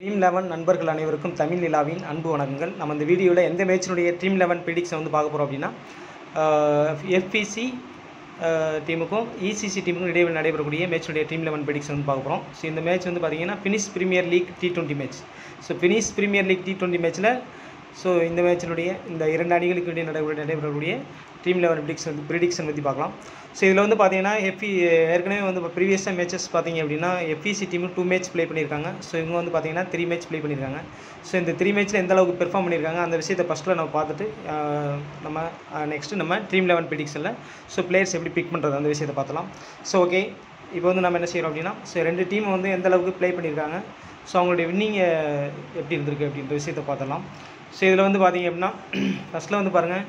team eleven நண்பர்கள் அனைவருக்கும் தமிழ் நிலாவின் அன்பு வணக்கங்கள் நம்ம இந்த வீடியோவில் எந்த மேட்சினுடைய டீம் லெவன் ப்ரிடிக்ஷன் வந்து பார்க்க போகிறோம் அப்படின்னா எஃபிசி டீமுக்கும் இசிசி டீமுக்கும் இடையில் நடைபெறக்கூடிய மேட்சுடைய டீம் லெவன் ப்ரிடிக்ஷன் வந்து பார்க்க போகிறோம் ஸோ இந்த மேட்ச் வந்து பார்த்தீங்கன்னா Finnish premier league T twenty match so Finnish premier league T twenty மேட்ச்சில் ஸோ இந்த மேட்சினுடைய இந்த இரண்டு அணிகளுக்கு இடையே நடைபெற நடைபெறக்கூடிய டீம் லெவன் ப்ரிடிக்ஷன் வந்து ப்ரிடிக்ஷன் பற்றி பார்க்கலாம் ஸோ இதில் வந்து பார்த்தீங்கன்னா எஃபி ஏற்கனவே வந்து இப்போ ப்ரீவியஸாக மேட்சஸ் பார்த்தீங்க அப்படின்னா FEC team two match play பண்ணியிருக்காங்க ஸோ இவங்க வந்து பார்த்தீங்கன்னா த்ரீ மேட்ச் ப்ளே பண்ணியிருக்காங்க ஸோ இந்த த்ரீ மேட்ச்சில் எந்த அளவுக்கு பெர்ஃபார்ம் பண்ணியிருக்காங்க அந்த விஷயத்தை ஃபஸ்ட்டில் நம்ம பார்த்துட்டு ஆஹ், நம்ம நெக்ஸ்ட்டு நம்ம டீம் லெவன் ப்ரிடிக்ஷனில் ஸோ பிளேயர்ஸ் எப்படி பிக் பண்ணுறது அந்த விஷயத்தை பார்த்தலாம் ஸோ ஓகே இப்போ வந்து நம்ம என்ன செய்கிறோம் அப்படின்னா ஸோ ரெண்டு டீம் வந்து எந்த அளவுக்கு ப்ளே பண்ணியிருக்காங்க ஸோ அவங்களுடைய வின்னிங் எப்படி இருந்திருக்கு அப்படின்ற விஷயத்தை பார்த்தலாம் ஸோ இதில் வந்து பார்த்தீங்க அப்படின்னா ஃபஸ்ட்டில் வந்து பாருங்கள்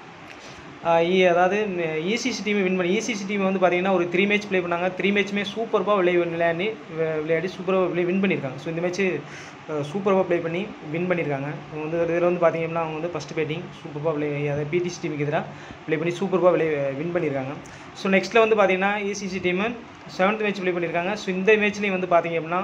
ஆஹ் இ- அதாவது இசிசி டீம் வின் பண்ணி இசிசி டீம் வந்து பார்த்தீங்கன்னா ஒரு த்ரீ மேட்ச் ப்ளே பண்ணாங்க த்ரீ மேட்ச்சுமே சூப்பராக விளை விளையாடி வி- விளையாடி சூப்பராக விளை வின் பண்ணியிருக்காங்க ஸோ இந்த மேட்ச்சு சூப்பராக ப்ளே பண்ணி வின் பண்ணியிருக்காங்க அவங்க வந்து இதில் வந்து பார்த்தீங்கன்னா அவங்க வந்து ஃபஸ்ட்டு பேட்டிங் சூப்பராக விளை அதாவது பிடிசி டீமுக்கு எதிராக ப்ளே பண்ணி சூப்பராக விளை வின் பண்ணியிருக்காங்க ஸோ நெக்ஸ்ட்டில் வந்து பார்த்தீங்கன்னா ECC team seventh match play பண்ணியிருக்காங்க ஸோ இந்த மேட்ச்லேயும் வந்து பார்த்தீங்க அப்படின்னா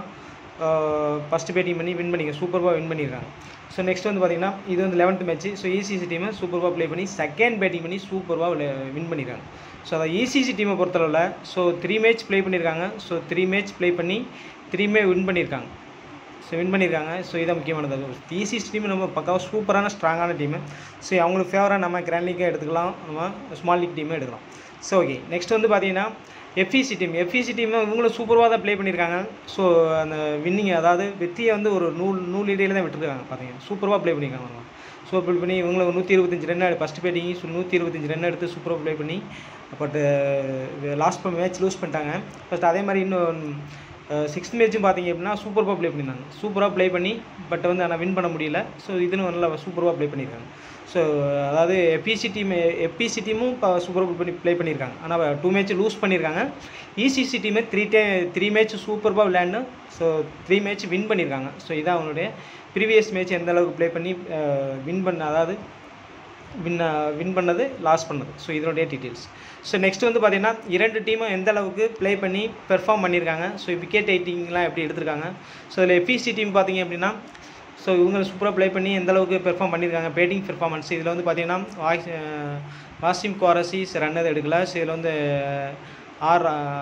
ஃபஸ்ட்டு பேட்டிங் பண்ணி வின் பண்ணிக்க சூப்பராக வின் பண்ணியிருக்காங்க ஸோ நெக்ஸ்ட் வந்து பார்த்தீங்கன்னா இது வந்து லெவன்த் மேட்ச் ஸோ இசிசி டீமை சூப்பராக ப்ளே பண்ணி செகண்ட் பேட்டிங் பண்ணி சூப்பராக வின் பண்ணியிருக்காங்க ஸோ அதை இசிசி டீமை பொறுத்தளவில் ஸோ த்ரீ மேட்ச் ப்ளே பண்ணியிருக்காங்க ஸோ த்ரீ மேட்ச் ப்ளே பண்ணி த்ரீமே வின் பண்ணியிருக்காங்க ஸோ வின் பண்ணியிருக்காங்க ஸோ இதான் முக்கியமானது இசிசி டீம் நம்ம பக்காவாக சூப்பரான ஸ்ட்ராங்கான டீமு ஸோ அவங்களுக்கு ஃபேவராக நம்ம கிராண்ட் லீக்கே எடுத்துக்கலாம் நம்ம ஸ்மால் லீக் டீமே எடுக்கலாம் ஸோ ஓகே நெக்ஸ்ட் வந்து பார்த்தீங்கன்னா எஃப்இசி டீம் எஃப்இசி டீம் இவங்களும் சூப்பராக தான் ப்ளே பண்ணியிருக்காங்க ஸோ அந்த வின்னிங் அதாவது வெற்றியை வந்து ஒரு நூல் நூல் இடையில தான் விட்டுருக்காங்க பார்த்தீங்க சூப்பராக ப்ளே பண்ணியிருக்காங்க அவங்க ஸோ ப்ளே பண்ணி இவங்களை நூற்றி இருபத்தஞ்சி ரன் ஃபஸ்ட் பேட்டிங் ஸோ நூற்றி இருபத்தஞ்சி ரன் எடுத்து சூப்பராக ப்ளே பண்ணி பட் லாஸ்ட் மேட்ச் லூஸ் பண்ணிட்டாங்க பட் அதே மாதிரி இன்னும் சிக்ஸ்த் மேட்ச்சும் பார்த்தீங்க அப்படின்னா சூப்பராக ப்ளே பண்ணியிருந்தாங்க சூப்பராக ப்ளே பண்ணி பட் வந்து ஆனால் வின் பண்ண முடியல ஸோ இதுன்னு நல்லா சூப்பராக ப்ளே பண்ணியிருக்காங்க ஸோ அதாவது எப்பிசி டீம் எப்பிசி டீமும் இப்போ சூப்பராக பண்ணி ப்ளே பண்ணியிருக்காங்க ஆனால் டூ மேட்ச் லூஸ் பண்ணியிருக்காங்க ECC team three day three match சூப்பராக விளையாண்டு ஸோ த்ரீ மேட்ச் வின் பண்ணியிருக்காங்க ஸோ இதான் அவங்களுடைய ப்ரீவியஸ் மேட்ச் எந்த அளவுக்கு ப்ளே பண்ணி வின் பண்ண அதாவது வின் வின் பண்ணது லாஸ் பண்ணது ஸோ இதனுடைய டீட்டெயில்ஸ் ஸோ நெக்ஸ்ட் வந்து பார்த்தீங்கன்னா இரண்டு டீமும் எந்த அளவுக்கு ப்ளே பண்ணி பெர்ஃபார்ம் பண்ணியிருக்காங்க ஸோ விக்கெட் எயிட்டிங்லாம் எப்படி எடுத்திருக்காங்க ஸோ இதில் எஃபிசி டீம் பார்த்தீங்க அப்படின்னா ஸோ இவங்க சூப்பராக ப்ளே பண்ணி எந்த அளவுக்கு பெர்ஃபார்ம் பண்ணியிருக்காங்க பேட்டிங் பெர்ஃபார்மன்ஸ் இதில் வந்து பார்த்தீங்கன்னா வாஸ் வாசிம் குவாரசிஸ் ரன் எதுவும் எடுக்கல ஸோ இதில் வந்து ஆர்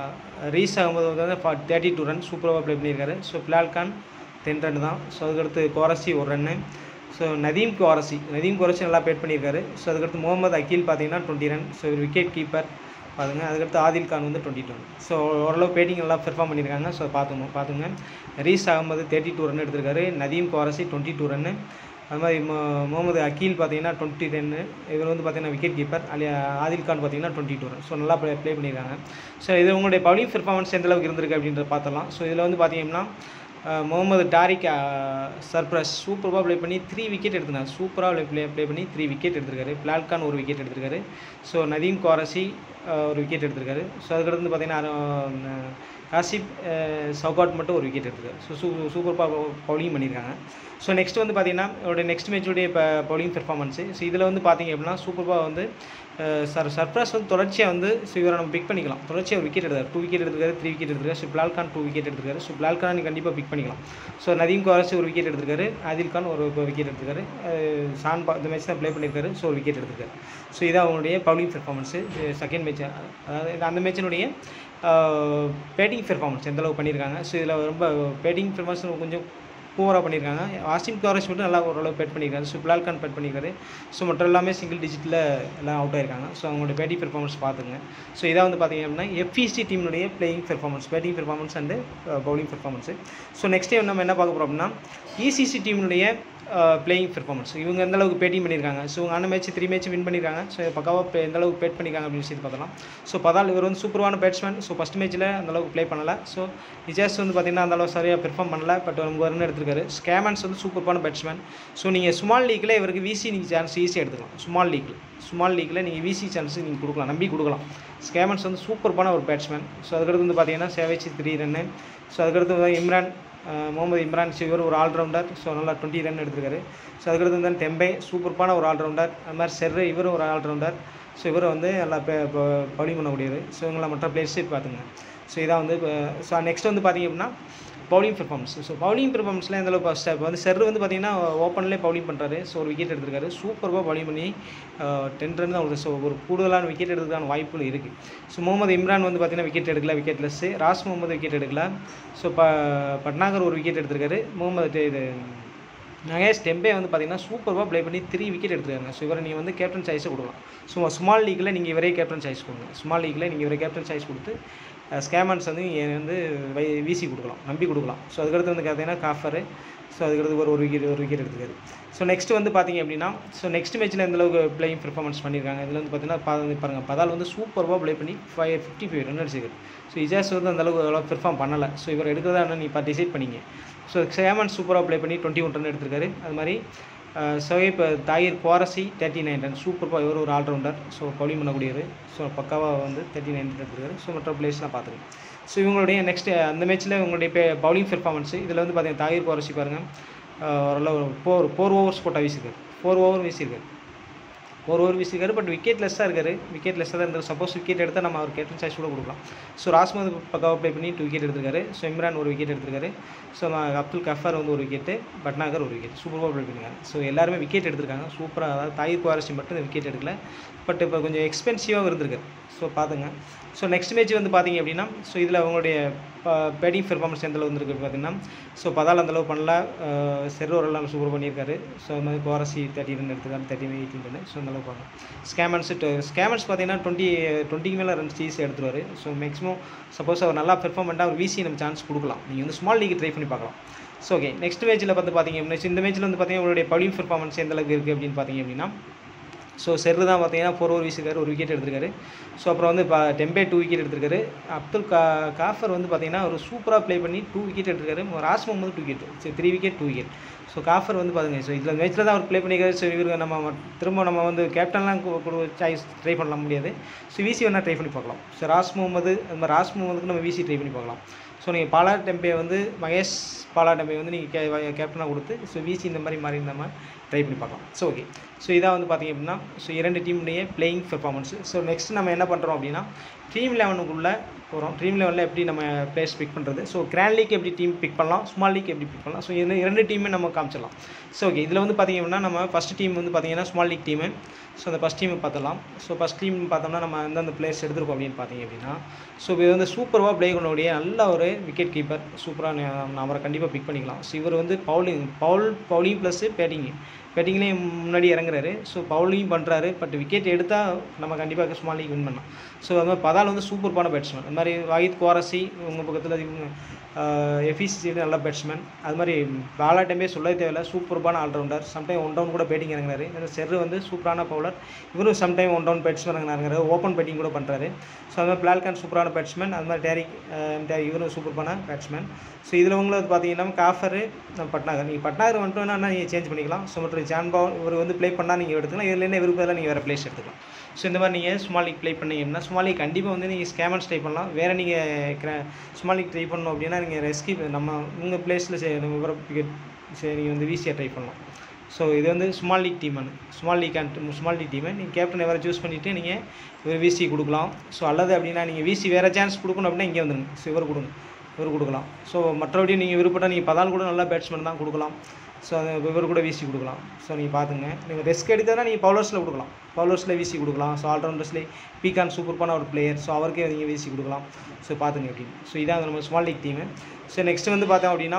ரீஸ் ஆகும்போது வந்து தேர்ட்டி டூ ரன் சூப்பராக ப்ளே பண்ணியிருக்காரு so Bilal Khan ten run தான் ஸோ அதுக்கடுத்து குவாரசி ஒரு ரன்னு ஸோ நதீம் குவாரசி நதீம் குவாரசி நல்லா பேட் பண்ணியிருக்காரு ஸோ அதுக்கடுத்து முகமது அக்கீல் பார்த்தீங்கன்னா twenty run so wicket keeper பாருங்க அதுக்கடுத்து ஆதில் கான் வந்து டுவெண்ட்டி டூ ஸோ ஓரளவு பேட்டிங் நல்லா பெர்ஃபார்ம் பண்ணியிருக்காங்க ஸோ பார்த்துங்க பார்த்துங்க Raees Ahmed thirty two run எடுத்திருக்காரு Nadeem Qureshi twenty two run அது மாதிரி மு முகமது அக்கீல் பார்த்தீங்கன்னா டுவெண்ட்டி ரன்னு இவர் வந்து பார்த்தீங்கன்னா விக்கெட் கீப்பர் அலி ஆதில் கான் பார்த்தீங்கன்னா டுவெண்ட்டி டூ ரன் ஸோ நல்லா ப்ளே ப்ளே பண்ணியிருக்காங்க ஸோ இது உங்களுடைய பவுலிங் பெர்ஃபார்மன்ஸ் எந்த அளவுக்கு இருந்திருக்கு அப்படின்றத பார்த்தலாம் ஸோ இதில் வந்து பார்த்தீங்கன்னா அஹ், முகமது டாரிக் சர்ப்ரஸ் சூப்பராக ப்ளே பண்ணி த்ரீ விக்கெட் எடுத்திருந்தாங்க சூப்பராக ப்ளே ப்ளே பண்ணி த்ரீ விக்கெட் எடுத்திருக்காரு பிலால்கான் ஒரு விக்கெட் எடுத்திருக்காரு ஸோ நதீம் குவாரசி அஹ், ஒரு விக்கெட் எடுத்திருக்காரு ஸோ அதுக்கடுத்து வந்து பார்த்தீங்கன்னா அஹ், காசிப் அஹ், சௌகாட் மட்டும் ஒரு விக்கெட் எடுத்திருக்காரு ஸோ சூ சூப்பராக பவுலிங் பண்ணியிருக்காங்க ஸோ நெக்ஸ்ட் வந்து பார்த்தீங்கன்னா அவருடைய நெக்ஸ்ட் மேட்சுடைய இப்போ பவுலிங் பெர்ஃபார்மன்ஸு ஸோ இதில் வந்து பார்த்தீங்க அப்படின்னா சூப்பராக வந்து அஹ், சர் சர்ப்ரைஸ் வந்து தொடர்ச்சியாக வந்து ஸோ இவரை நம்ம பிக் பண்ணிக்கலாம் தொடர்ச்சியாக ஒரு விக்கெட் எடுத்தார் டூ விக்கெட் எடுத்திருக்காரு த்ரீ விக்கெட் எடுத்திருக்காரு so Bilal Khan two wicket எடுத்திருக்காரு ஸோ பிலால் கான் கண்டிப்பாக பிக் பண்ணிக்கலாம் ஸோ நதீம் குவாரசி ஒரு விக்கெட் எடுத்திருக்காரு ஆதில் கான் ஒரு விக்கெட் எடுத்திருக்காரு அஹ், ஷான் பா இந்த மேட்ச் தான் ப்ளே பண்ணியிருக்காரு ஸோ ஒரு விக்கெட் எடுத்திருக்காரு ஸோ இதான் அவங்களுடைய பவுலிங் பெர்ஃபார்மன்ஸு செகண்ட் மேட்ச் அதாவது இந்த அந்த மேட்சினுடைய பேட்டிங் பெர்ஃபார்மன்ஸ் எந்த அளவுக்கு பண்ணியிருக்காங்க ஸோ இதில் ரொம்ப பேட்டிங் பெர்ஃபார்மன்ஸ் கொஞ்சம் பூவராக பண்ணியிருக்காங்க வாசிம் கவரேஜ் மட்டும் நல்லா ஓரளவு பேட் பண்ணியிருக்காரு ஸோ பிலால் கான் பேட் பண்ணியிருக்காரு ஸோ மற்ற எல்லாமே சிங்கிள் டிஜிட்டில் எல்லாம் அவுட் ஆயிருக்காங்க ஸோ அவங்களோட பேட்டிங் பெர்ஃபார்மன்ஸ் பார்த்துங்க ஸோ இதாக வந்து பார்த்தீங்க அப்படின்னா எஃப்இசி டீமுடைய playing performance batting performance and bowling performance so next time நம்ம என்ன பார்க்க போகிறோம் அப்படின்னா இசிசி டீமுடைய பிளேயிங் பெர்ஃபார்மன்ஸ் இவங்க எந்த அளவுக்கு பேட்டிங் பண்ணியிருக்காங்க ஸோ இவங்க ஆன மேட்ச் த்ரீ மேட்ச் வின் பண்ணியிருக்காங்க ஸோ பக்காவாக எந்த அளவுக்கு பேட் பண்ணியிருக்காங்க அப்படின்னு சொல்லி பார்த்தலாம் ஸோ பதால் இவர் வந்து சூப்பரான பேட்ஸ்மேன் ஸோ ஃபஸ்ட் மேட்ச்சில் அந்த அளவுக்கு ப்ளே பண்ணலை ஸோ நிஜாஸ் வந்து பார்த்தீங்கன்னா அந்த அளவு சரியாக பெர்ஃபார்ம் பண்ணல பட் ரொம்ப ரன் எடுத்திருக்காரு ஸ்கேமன்ஸ் வந்து சூப்பரான பேட்ஸ்மேன் ஸோ நீங்கள் ஸ்மால் லீக்கில் இவருக்கு விசி நீங்கள் சான்ஸ் ஈஸியாக எடுத்துக்கலாம் ஸ்மால் லீக்கில் ஸ்மால் லீக்கில் நீங்கள் விசி சான்ஸ் நீங்கள் கொடுக்கலாம் நம்பி கொடுக்கலாம் ஸ்கேமன்ஸ் வந்து சூப்பரான ஒரு பேட்ஸ்மேன் ஸோ அதுக்கடுத்து வந்து பார்த்தீங்கன்னா சேவைச்சி த்ரீ ரன்னு ஸோ அதுக்கடுத்து வந்து இம்ரான் அஹ், முகமது இம்ரான் இவர் ஒரு ஆல்ரவுண்டர் ஸோ நல்லா டுவெண்ட்டி ரன் எடுத்திருக்காரு ஸோ அதுக்கடுத்து வந்து டெம்பே சூப்பரான ஒரு ஆல்ரவுண்டர் அது மாதிரி செர்ரு இவரும் ஒரு ஆல்ரவுண்டர் ஸோ இவர் வந்து நல்லா பவுலிங் பண்ணக்கூடியது ஸோ இவங்களை மற்ற பிளேயர்ஸே பார்த்துங்க ஸோ இதான் வந்து ஸோ நெக்ஸ்ட் வந்து பார்த்தீங்க அப்படின்னா பவுலிங் பெர்ஃபார்மன்ஸ் ஸோ பவுலிங் பெர்ஃபார்மன்ஸ்லாம் எந்த அளவுக்கு ஃபஸ்ட் இப்போ வந்து செர் வந்து பார்த்தீங்கன்னா ஓப்பன்லேயே பவுலிங் பண்ணுறாரு ஸோ ஒரு விக்கெட் எடுத்திருக்காரு சூப்பராக பவுலிங் பண்ணி டென் ரன் தான் ஒரு ஸோ ஒரு கூடுதலான விக்கெட் எடுக்கிறதுக்கான வாய்ப்புகள் இருக்குது ஸோ முகமது இம்ரான் வந்து பார்த்தீங்கன்னா விக்கெட் எடுக்கல விக்கெட் லெஸ்ஸு ராஸ் முகமது விக்கெட் எடுக்கல ஸோ ப பட்னாகர் ஒரு விக்கெட் எடுத்திருக்காரு முகமது இது நகேஷ் டெம்பே வந்து பார்த்தீங்கன்னா சூப்பராக ப்ளே பண்ணி த்ரீ விக்கெட் எடுத்துருக்காங்க ஸோ இவரை நீங்கள் வந்து கேப்டன் சாய்ஸை கொடுக்கலாம் ஸோ ஸ்மால் லீக்கில் நீங்கள் இவரே கேப்டன் சாய்ஸ் கொடுங்க ஸ்மால் லீக்கில் நீங்கள் இவரே கேப்டன் சாய்ஸ் கொடுத்து ஸ்கேமன்ஸ் வந்து நீங்கள் வந்து வை வீசி கொடுக்கலாம் நம்பி கொடுக்கலாம் ஸோ அதுக்கடுத்து வந்து பார்த்தீங்கன்னா காஃபரு ஸோ அதுக்கடுத்து ஒரு ஒரு விக்கெட் ஒரு விக்கெட் எடுத்துக்காரு ஸோ நெக்ஸ்ட் வந்து பார்த்தீங்க அப்படின்னா ஸோ நெக்ஸ்ட் மேட்ச்சில் எந்த அளவுக்கு பிளேயிங் பெர்ஃபார்மன்ஸ் பண்ணியிருக்காங்க இதில் வந்து பார்த்தீங்கன்னா பா பாருங்கள் பதால் வந்து சூப்பராக ப்ளே பண்ணி ஃபைவ் ஃபிஃப்டி ஃபைவ் ரன் அடிச்சிருக்காரு ஸோ இஜாஸ் வந்து அந்த அளவுக்கு அவ்வளோ பெர்ஃபார்ம் பண்ணலை ஸோ இவர் எடுக்கிறதா என்ன நீ இப்போ டிசைட் பண்ணிங்க ஸோ சேமன் சூப்பராக ப்ளே பண்ணி டுவெண்ட்டி ஒன் ரன் எடுத்திருக்காரு அது மாதிரி Sohaib Tahir Qureshi thirty nine run சூப்பராக இவர் ஒரு ஆல்ரவுண்டர் ஸோ பவுலிங் பண்ணக்கூடியவர் ஸோ பக்காவாக வந்து தேர்ட்டி நைன் ரன் எடுத்திருக்காரு ஸோ மற்ற பிளேஸ்லாம் பார்த்துருக்கேன் ஸோ இவங்களுடைய நெக்ஸ்ட் அந்த மேட்ச்சில் இவங்களுடைய பே பவுலிங் பெர்ஃபார்மன்ஸ் இதில் வந்து பார்த்தீங்கன்னா தாயிர் குவாரசி பாருங்கள் ஓரளவு ஃபோர் ஃபோர் ஓவர்ஸ் போட்டால் வீசியிருக்காரு ஃபோர் ஓவர் வீசியிருக்காரு ஒரு ஓவர் வீசிருக்காரு பட் விக்கெட் லெஸ்ஸாக இருக்காரு விக்கெட் லெஸ்ஸாக தான் இருந்தார் சப்போஸ் விக்கெட் எடுத்தால் நம்ம அவர் கேப்டன் சாய்ஸ் கூட கொடுக்கலாம் ஸோ ராஸ்மது பக்காவாக ப்ளே பண்ணி டூ விக்கெட் எடுத்திருக்காரு ஸோ இம்ரான் ஒரு விக்கெட் எடுத்திருக்காரு ஸோ அப்துல் கஃபர் வந்து ஒரு விக்கெட்டு பட்னாகர் ஒரு விக்கெட் சூப்பராக ப்ளே பண்ணிருக்காங்க ஸோ எல்லாருமே விக்கெட் எடுத்திருக்காங்க சூப்பராக அதாவது தாய் குவாரசி மட்டும் விக்கெட் எடுக்கல பட் இப்போ கொஞ்சம் எக்ஸ்பென்சிவாக இருந்திருக்கு ஸோ பார்த்துங்க ஸோ நெக்ஸ்ட் மேட்ச் வந்து பார்த்தீங்க அப்படின்னா ஸோ இதில் அவங்களுடைய பேட்டிங் பெர்ஃபார்மன்ஸ் எந்த அளவு வந்திருக்கு பார்த்தீங்கன்னா ஸோ பதால் அந்த அளவு பண்ணல செர்வரெல்லாம் சூப்பர் பண்ணியிருக்காரு ஸோ அது மாதிரி குவாரசி தேர்ட்டி ரன் எடுத்துக்காரு தேர்ட்டி எயிட்டின் ரன் ஸோ அந்த அளவு பண்ணலாம் ஸ்கேமன்ஸ் ஸ்கேமன்ஸ் பார்த்தீங்கன்னா டுவெண்ட்டி டுவெண்ட்டிக்கு மேலே ரன்ஸ் ஈஸியாக எடுத்துருவார் ஸோ மேக்ஸிமம் சப்போஸ் அவர் நல்லா பெர்ஃபார்ம் பண்ணிட்டு அவர் விசி நம்ம சான்ஸ் கொடுக்கலாம் நீங்கள் வந்து ஸ்மால் லீக் ட்ரை பண்ணி பார்க்கலாம் ஸோ ஓகே நெக்ஸ்ட் மேட்ச்சில் பார்த்து பார்த்தீங்க அப்படின்னா இந்த மேட்ச்சில் வந்து பார்த்தீங்கன்னா உங்களுடைய பவுலிங் பெர்ஃபார்மன்ஸ் எந்த அளவுக்கு இருக்குது அப்படின்னு பார்த்தீங்க அப்படின்னா ஸோ செர்ரு தான் பார்த்தீங்கன்னா ஃபோர் ஓவர் வீசிருக்காரு ஒரு விக்கெட் எடுத்திருக்காரு ஸோ அப்புறம் வந்து இப்போ டெம்பே டூ விக்கெட் எடுத்திருக்காரு அப்துல் கா காஃபர் வந்து பார்த்தீங்கன்னா ஒரு சூப்பராக ப்ளே பண்ணி டூ விக்கெட் எடுத்திருக்காரு ராஸ் முகமது டூ விக்கெட் சரி three wicket two wicket so Ghaffar வந்து பாருங்க ஸோ இதில் மேட்ச்சில் தான் அவர் ப்ளே பண்ணியிருக்காரு ஸோ இவருக்கு நம்ம திரும்ப நம்ம வந்து கேப்டன்லாம் கொடு சாய்ஸ் ட்ரை பண்ண முடியாது ஸோ விசி வேணால் ட்ரை பண்ணி பார்க்கலாம் ஸோ ராஸ் முகமது அது மாதிரி ராஸ் முகமதுக்கு நம்ம விசி ட்ரை பண்ணி பார்க்கலாம் ஸோ நீங்கள் பாலா டெம்பே வந்து மகேஷ் பாலா டெம்பே வந்து நீங்கள் கே கேப்டனாக கொடுத்து ஸோ விசி இந்த மாதிரி மாறி நம்ம ட்ரை பண்ணி பார்க்கலாம் ஸோ ஓகே ஸோ இதான் வந்து பார்த்திங்க அப்படின்னா ஸோ இரண்டு டீமுடைய பிளேயிங் பெர்ஃபார்மன்ஸ் ஸோ நெக்ஸ்ட் நம்ம என்ன பண்ணுறோம் அப்படின்னா ட்ரீம் லெவனுக்குள்ளே போகிறோம் ட்ரீம் லெவனில் எப்படி நம்ம பிளேஸ் பிக் பண்ணுறது ஸோ கிராண்ட் லீக் எப்படி டீம் பிக் பண்ணலாம் ஸ்மால் லீக் எப்படி பிக் பண்ணலாம் ஸோ இந்த இரண்டு டீமே நம்ம காமிச்சிடலாம் ஸோ ஓகே இதில் வந்து பார்த்திங்க அப்படின்னா நம்ம ஃபஸ்ட் டீம் வந்து பார்த்திங்கன்னா ஸ்மால் லீக் டீமு ஸோ அந்த ஃபஸ்ட் டீம் பார்த்துடலாம் ஸோ ஃபஸ்ட் டீம் பார்த்தோம்னா நம்ம எந்தெந்த பிளேஸ் எடுத்திருக்கோம் அப்படின்னு பார்த்தீங்க அப்படின்னா ஸோ இது வந்து சூப்பராக ப்ளே பண்ணக்கூடிய நல்ல ஒரு விக்கெட் கீப்பர் சூப்பராக அவரை கண்டிப்பாக பிக் பண்ணிக்கலாம் ஸோ இவர் வந்து பவுலிங் பவுல் பவுலிங் ப்ளஸ்ஸு பேட்டிங்கு பேட்டிங்லேயும் முன்னாடி இறங்குறாரு ஸோ பவுலிங் பண்ணுறாரு பட் விக்கெட் எடுத்தால் நம்ம கண்டிப்பாக ஸ்மால் லீக் வின் பண்ணலாம் ஸோ அது மாதிரி பதால் வந்து சூப்பர்பான பேட்ஸ்மேன் அது மாதிரி வாகித் குவாரசி உங்கள் பக்கத்தில் இவங்க எஃபிசி நல்ல பேட்ஸ்மேன் அது மாதிரி பாலா டைமே சொல்ல தேவையில்ல சூப்பர்பான ஆல்ரவுண்டர் சம்டைம் ஒன் டவுன் கூட பேட்டிங் இறங்குறாரு செர்ரு வந்து சூப்பரான பவுலர் இவரும் சம்டைம் ஒன் டவுன் பேட்ஸ்மேன் இறங்குறாரு ஓப்பன் பேட்டிங் கூட பண்ணுறாரு ஸோ அது மாதிரி பிளால்கான் சூப்பரான பேட்ஸ்மேன் அது மாதிரி டேரிக் டேரிக் இவரும் சூப்பரான பேட்ஸ்மேன் ஸோ இதில் உங்களுக்கு பார்த்தீங்கன்னா காஃபரு பட்னாகர் நீங்கள் பட்னாகர் வந்துட்டு வேணால் நீங்கள் சேஞ்ச் பண்ணிக்கலாம் ஸோ மற்றும் ஜான்பா இவர் வந்து ப்ளே பண்ணால் நீங்கள் எடுத்துக்கலாம் இதில் என்ன விருப்பத்தில் நீங்கள் வேறு பிளேஸ் எடுத்துக்கலாம் ஸோ இந்த மாதிரி நீங்கள் ஸ்மால் லீக் ப்ளே பண்ணீங்கன்னா ஸ்மால் லீக் கண்டிப்பாக வந்து நீங்கள் ஸ்கேமன்ஸ் ட்ரை பண்ணலாம் வேறு நீங்கள் ஸ்மால் லீக் ட்ரை பண்ணணும் அப்படின்னா நீங்கள் ரெஸ்கி நம்ம உங்கள் பிளேஸில் நம்ம விவரம் சரி நீங்கள் வந்து விசியாக ட்ரை பண்ணலாம் ஸோ இது வந்து small league team small league and small league டீமை நீங்கள் கேப்டன் எவரை சூஸ் பண்ணிவிட்டு நீங்கள் இவர் விசி கொடுக்கலாம் ஸோ அல்லது அப்படின்னா நீங்கள் விசி வேறு சான்ஸ் கொடுக்கணும் அப்படின்னா இங்கே வந்துடுங்க ஸோ இவர் கொடுங்க இவர் கொடுக்கலாம் ஸோ மற்றபடி நீங்கள் விருப்பப்பட்டால் நீங்கள் பதால் கூட நல்லா பேட்ஸ்மேன் தான் கொடுக்கலாம் ஸோ அது இவர் கூட விசி கொடுக்கலாம் ஸோ நீங்கள் பார்த்துங்க நீங்கள் ரெஸ்க் எடுத்ததுனா நீங்கள் பவுலர்ஸில் கொடுக்கலாம் பவுலர்ஸில் விசி கொடுக்கலாம் ஸோ ஆல்ரவுண்டர்ஸ்லேயே பீகான் சூப்பர்பான ஒரு பிளேயர் ஸோ அவருக்கே நீங்கள் விசி கொடுக்கலாம் ஸோ பார்த்துங்க எப்படின்னு ஸோ இதான் நம்ம small league team so next வந்து பார்த்தோம் அப்படின்னா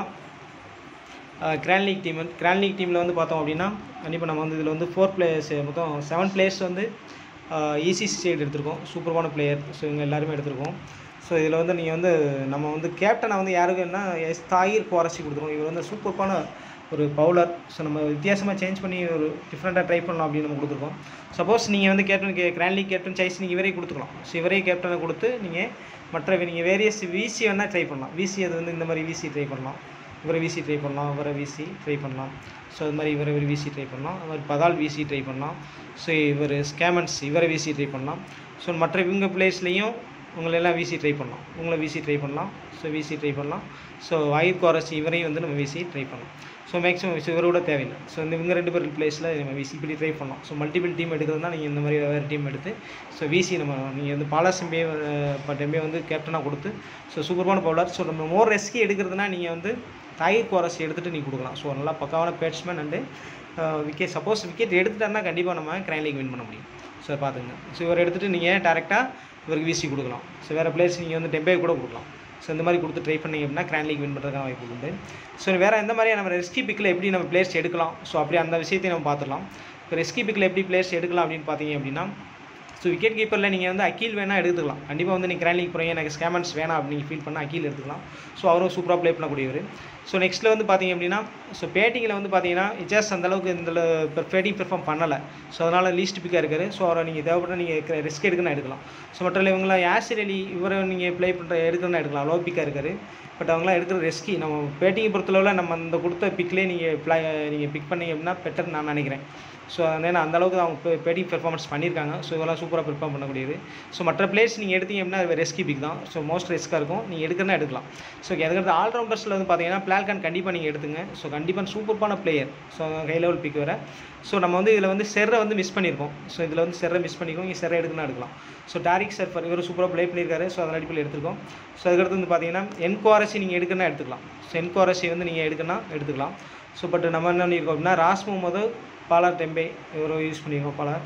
grand league team grand league டீமில் வந்து பார்த்தோம் அப்படின்னா கண்டிப்பாக நம்ம வந்து இதில் வந்து ஃபோர் பிளேயர்ஸ் மொத்தம் செவன் பிளேயர்ஸ் வந்து இசிசி சைடு எடுத்திருக்கோம் சூப்பர்பான பிளேயர் ஸோ இவங்க எல்லாருமே எடுத்திருக்கோம் ஸோ இதில் வந்து நீங்கள் வந்து நம்ம வந்து கேப்டனை வந்து யாருக்குன்னா எஸ் தாயிர் குவாரசி கொடுத்துருவோம் இவர் வந்து சூப்பர்பான ஒரு பவுலர் ஸோ நம்ம வித்தியாசமாக சேஞ்ச் பண்ணி ஒரு டிஃப்ரெண்ட்டாக ட்ரை பண்ணலாம் அப்படின்னு நம்ம கொடுத்துருக்கோம் சப்போஸ் நீங்கள் வந்து கேப்டன் கே கிராண்ட் லீக் கேப்டன் சாய்ஸ் நீங்கள் இவரே கொடுத்துக்கலாம் ஸோ இவரே கேப்டனை கொடுத்து நீங்கள் மற்ற நீங்கள் வேரியஸ் விசி வேணால் ட்ரை பண்ணலாம் விசி அது வந்து இந்த மாதிரி விசி ட்ரை பண்ணலாம் இவரை விசி ட்ரை பண்ணலாம் இவரை விசி ட்ரை பண்ணலாம் ஸோ அது மாதிரி இவரை இவர் விசி ட்ரை பண்ணலாம் அது மாதிரி பதால் விசி ட்ரை பண்ணலாம் ஸோ இவர் ஸ்கேமன்ஸ் இவரை விசி ட்ரை பண்ணலாம் ஸோ மற்ற இவங்க பிளேஸ்லேயும் உங்களை எல்லாம் விசி ட்ரை பண்ணலாம் உங்களை விசி ட்ரை பண்ணலாம் ஸோ விசி ட்ரை பண்ணலாம் ஸோ வாயிர் கோரஸ் இவரையும் வந்து நம்ம விசி ட்ரை பண்ணலாம் ஸோ மேக்ஸிமம் இவரோட தேவையில்லை ஸோ இந்த இவங்க ரெண்டு பேர் பிளேஸில் நம்ம விசி இப்படி ட்ரை பண்ணலாம் ஸோ மல்டிபிள் டீம் எடுக்கிறதுனா நீங்கள் இந்த மாதிரி வேறு டீம் எடுத்து ஸோ விசி நம்ம நீங்கள் வந்து பாலாசிம்பே பட்டமே வந்து கேப்டனாக கொடுத்து ஸோ சூப்பர்பான பவுலர் ஸோ நம்ம மோர் ரெஸ்கி எடுக்கிறதுனா நீங்கள் வந்து தாயிர் கோரஸ் எடுத்துகிட்டு நீங்கள் கொடுக்கலாம் ஸோ நல்லா பக்காவான batsman and wicket suppose wicket எடுத்துட்டாருன்னா கண்டிப்பாக நம்ம கிரைன் லீக் வின் பண்ண முடியும் ஸோ பார்த்துங்க ஸோ இவர் எடுத்துகிட்டு நீங்கள் டேரெக்டாக இவருக்கு விசி கொடுக்கலாம் ஸோ வேறு பிளேயர்ஸ் நீங்கள் வந்து டெம்பே கூட கொடுக்கலாம் ஸோ இந்த மாதிரி கொடுத்து ட்ரை பண்ணீங்க அப்படின்னா கிராண்ட் லீக் வின் பண்ணுறதுக்கான வாய்ப்பு உண்டு ஸோ வேறு எந்த மாதிரி நம்ம ரெஸ்கி பிக்கில் எப்படி நம்ம பிளேயர்ஸ் எடுக்கலாம் ஸோ அப்படி அந்த விஷயத்தையும் நம்ம பார்த்துடலாம் இப்போ ரெஸ்கி பிக்கில் எப்படி பிளேயர்ஸ் எடுக்கலாம் அப்படின்னு பார்த்தீங்க அப்படின்னா ஸோ விக்கெட் கீப்பரில் நீங்கள் வந்து அக்கீல் வேணால் எடுத்துக்கலாம் கண்டிப்பாக வந்து நீங்கள் கிராண்ட் லீக் போகிறீங்க எனக்கு ஸ்கேமன்ஸ் வேணாம் அப்படின்னு நீங்கள் ஃபீல் பண்ணால் அக்கீல் எடுத்துக்கலாம் ஸோ அவரும் சூப்பராக ப்ளே பண்ணக்கூடியவர் ஸோ நெக்ஸ்ட்டில் வந்து பார்த்தீங்க அப்படின்னா ஸோ பேட்டிங்கில் வந்து பார்த்தீங்கன்னா இஜாஸ் அந்தளவுக்கு இந்த பேட்டிங் பெர்ஃபார்ம் பண்ணலை ஸோ அதனால் லீஸ்ட் பிக்காக இருக்காரு ஸோ அவரை நீங்கள் தேவைப்பட்ட நீங்கள் ரிஸ்க் எடுக்கணும் எடுக்கலாம் ஸோ மற்ற இவங்களாம் யாசிர் அலி இவரை நீங்கள் ப்ளே பண்ணுற எடுக்கணும்னு எடுக்கலாம் லோ பிக்காக இருக்காரு பட் அவங்களாம் எடுக்கிற ரிஸ்கி நம்ம பேட்டிங்கை பொறுத்தளவில் நம்ம அந்த கொடுத்த பிக்லேயே நீங்கள் ப்ளா நீங்கள் பிக் பண்ணீங்க அப்படின்னா பெட்டர் நான் நினைக்கிறேன் ஸோ ஏன்னா அந்தளவுக்கு அவங்க பேட்டிங் பெர்ஃபார்மன்ஸ் பண்ணியிருக்காங்க ஸோ இதெல்லாம் சூப்பராக பெர்ஃபார்ம் பண்ணக்கூடியது ஸோ மற்ற பிளேயர்ஸ் நீங்கள் எடுத்தீங்க அப்படின்னா ரெஸ்கி பிக் தான் ஸோ மோஸ்ட் ரிஸ்க்காக இருக்கும் நீங்கள் எடுக்கிறதா எடுக்கலாம் ஸோ அதுக்கடுத்து ஆல்ரவுண்டர்ஸில் வந்து பார்த்தீங்கன்னா பிளால்கான் கண்டிப்பாக நீங்கள் எடுத்துங்க ஸோ கண்டிப்பாக சூப்பரான player so high level pick வர ஸோ நம்ம வந்து இதில் வந்து செர்ரை வந்து மிஸ் பண்ணியிருக்கோம் ஸோ இதில் வந்து செர்ரை மிஸ் பண்ணிக்கோம் இங்கே செர்ரை எடுக்கணும் எடுக்கலாம் ஸோ டாரிக் சர்ஃபர் இவர் சூப்பராக ப்ளே பண்ணியிருக்காரு ஸோ அதன் அடிப்படையில் எடுத்துருக்கோம் ஸோ அதுக்கடுத்து வந்து பார்த்தீங்கன்னா என்குவாரசி நீங்கள் எடுக்கணும்னா எடுத்துக்கலாம் ஸோ என்குவாரசி வந்து நீங்கள் எடுக்கணும்னா எடுத்துக்கலாம் ஸோ பட் நம்ம என்ன பண்ணியிருக்கோம் அப்படின்னா ராஸ் முகமது பாலார் டெம்பே இவர் யூஸ் பண்ணியிருக்கோம் பாலார்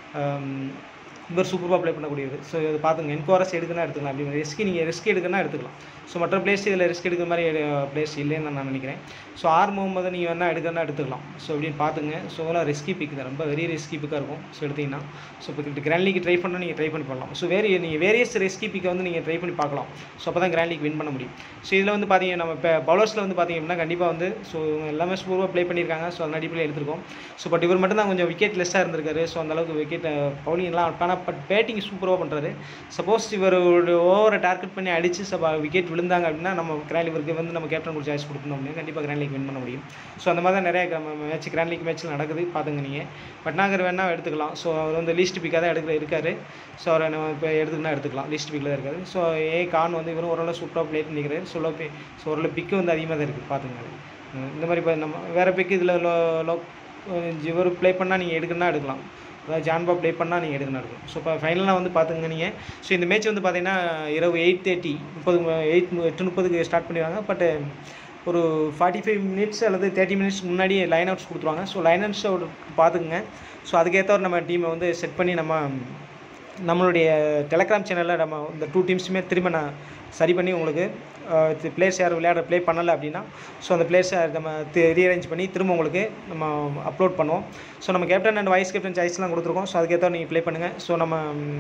இவர் சூப்பராக ப்ளே பண்ணக்கூடியது ஸோ இது பார்த்துங்க என்கோரஸ் எடுக்கணும் எடுத்துக்கலாம் அப்படி ரிஸ்க் நீங்கள் ரிஸ்க் எடுக்கணும் எடுத்துக்கலாம் ஸோ மற்ற பிளேஸ் இதில் ரிஸ்க் எடுக்கிற மாதிரி பிளேஸ் இல்லைன்னு நான் நினைக்கிறேன் ஸோ ஆர் முகமது நீங்கள் வேணால் எடுக்கணும்னா எடுத்துக்கலாம் ஸோ அப்படின்னு பார்த்துங்க ஸோ அதெல்லாம் ரிஸ்கி பிக் தான் ரொம்ப வெரி ரிஸ்கி பிக்காக இருக்கும் ஸோ எடுத்திங்கன்னா ஸோ இப்போ கிராண்ட் லீக் ட்ரை பண்ணால் நீங்கள் ட்ரை பண்ணி பண்ணலாம் ஸோ வேறு நீங்கள் வேரியஸ் ரிஸ்கி பிக்கை வந்து நீங்கள் ட்ரை பண்ணி பார்க்கலாம் ஸோ அப்போ தான் கிராண்ட் லீக் வின் பண்ண முடியும் ஸோ இதில் வந்து பார்த்தீங்க நம்ம இப்போ பவுலர்ஸில் வந்து பார்த்தீங்க அப்படின்னா கண்டிப்பாக வந்து ஸோ இவங்க எல்லாமே சூப்பராக ப்ளே பண்ணியிருக்காங்க ஸோ அந்த அடிப்படையில் எடுத்திருக்கோம் ஸோ பட் இவர் மட்டும் தான் கொஞ்சம் விக்கெட் லெஸ்ஸாக இருந்திருக்காரு ஸோ அந்தளவுக்கு விக்கெட் பவுலிங்லாம் ஆனால் பட் பேட்டிங் சூப்பராக பண்ணுறாரு சப்போஸ் இவர் ஓவரை டார்கெட் பண்ணி அடித்து சப்பா விக்கெட் விழுந்தாங்க அப்படின்னா நம்ம கிராண்ட் இவருக்கு வந்து நம்ம கேப்டன் கூட சாய்ஸ் கொடுக்கணும் அப்படின்னா கண்டிப்பாக கிராண்ட் லீக் வின் பண்ண முடியும் ஸோ அந்த மாதிரி தான் நிறைய மேட்ச் கிராண்ட் லீக் மேட்ச்சில் நடக்குது பார்த்துங்க நீங்கள் பட்னாகர் வேணால் எடுத்துக்கலாம் ஸோ அவர் வந்து லீஸ்ட் பிக்காக தான் எடுக்கிற இருக்காரு ஸோ அவரை நம்ம இப்போ எடுத்துக்கினா எடுத்துக்கலாம் லீஸ்ட் பிக்கில் தான் இருக்காரு ஸோ ஏ கான் வந்து இவரும் ஓரளவு சூப்பராக ப்ளே பண்ணிக்கிறாரு ஸோ லோ பி ஸோ ஓரளவு பிக்கு வந்து அதிகமாக தான் இருக்குது பார்த்துங்க இந்த மாதிரி இப்போ நம்ம வேறு பிக்கு இதில் லோ லோ இவர் ப்ளே பண்ணால் நீங்கள் எடுக்கணும்னா எடுக்கலாம் அதாவது ஜான்பா ப்ளே பண்ணால் நீங்கள் எடுக்கணும் எடுக்கலாம் ஸோ இப்போ ஃபைனலாக வந்து பார்த்துங்க நீங்கள் ஸோ இந்த மேட்ச் வந்து பார்த்தீங்கன்னா இரவு எயிட் தேர்ட்டி முப்பது எயிட் எட்டு முப்பதுக்கு ஸ்டார்ட் பண்ணிடுவாங்க பட் ஒரு ஃபார்ட்டி ஃபைவ் மினிட்ஸ் அல்லது தேர்ட்டி மினிட்ஸ் முன்னாடி லைன் அவுட்ஸ் கொடுத்துருவாங்க ஸோ லைன் அவுட்ஸை பார்த்துக்குங்க ஸோ அதுக்கேற்ற நம்ம டீமை வந்து செட் பண்ணி நம்ம நம்மளுடைய டெலகிராம் சேனலில் நம்ம இந்த டூ டீம்ஸுமே திரும்ப நான் சரி பண்ணி உங்களுக்கு பிளேயர்ஸ் யார் விளையாட ப்ளே பண்ணலை அப்படின்னா ஸோ அந்த பிளேயர்ஸை நம்ம ரீஅரேஞ்ச் பண்ணி திரும்ப உங்களுக்கு நம்ம அப்லோட் பண்ணுவோம் ஸோ நம்ம கேப்டன் அண்ட் வைஸ் கேப்டன் சாய்ஸ்லாம் கொடுத்துருக்கோம் ஸோ அதுக்கேற்ற நீங்கள் ப்ளே பண்ணுங்கள் ஸோ நம்ம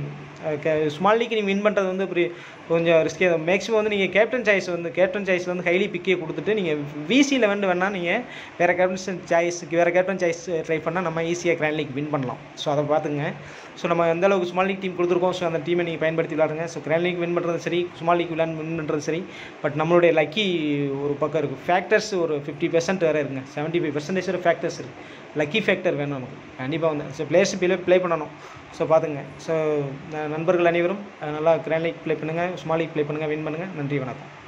ஸ்மால் லீக் நீங்கள் வின் பண்ணுறது வந்து இப்படி கொஞ்சம் ரிஸ்கே மேக்ஸிமம் வந்து நீங்கள் கேப்டன் சாய்ஸ் வந்து கேப்டன் சாய்ஸில் வந்து ஹைலி பிக்கே கொடுத்துட்டு நீங்கள் விசியில் வந்து வேணால் நீங்கள் வேறு கேப்டன் சாய்ஸுக்கு வேறு கேப்டன் சாய்ஸ் ட்ரை பண்ணால் நம்ம ஈஸியாக கிராண்ட் லீக் வின் பண்ணலாம் ஸோ அதை பார்த்துங்க ஸோ நம்ம எந்த அளவுக்கு ஸ்மால் லீக் டீம் கொடுத்துருக்கோம் ஸோ அந்த டீமை நீங்கள் பயன்படுத்தி விளாடுங்க ஸோ கிராண்ட் லீக் வின் பண்ணுறது சரி ஸ்மால் லீக் விளாட் வின் பண்ணுறது சரி பட் நம்மளுடைய லக்கி ஒரு பக்கம் இருக்குது ஃபேக்டர்ஸ் ஒரு ஃபிஃப்டி பெர்சன்ட் வேறு இருக்குங்க செவன்ட்டி ஃபைவ் பர்சன்டேஜ் ஃபேக்டர்ஸ் இருக்குது லக்கி ஃபேக்டர் வேணும் நமக்கு கண்டிப்பாக வந்து ஸோ பிளேயர்ஸ் ப்ளே ப்ளே பண்ணணும் ஸோ பார்த்துங்க ஸோ நண்பர்கள் அனைவரும் நல்லா கிராண்ட் லீக் ப்ளே பண்ணுங்கள் ஸ்மால் லீக் ப்ளே பண்ணுங்கள் வின் பண்ணுங்கள் நன்றி வணக்கம்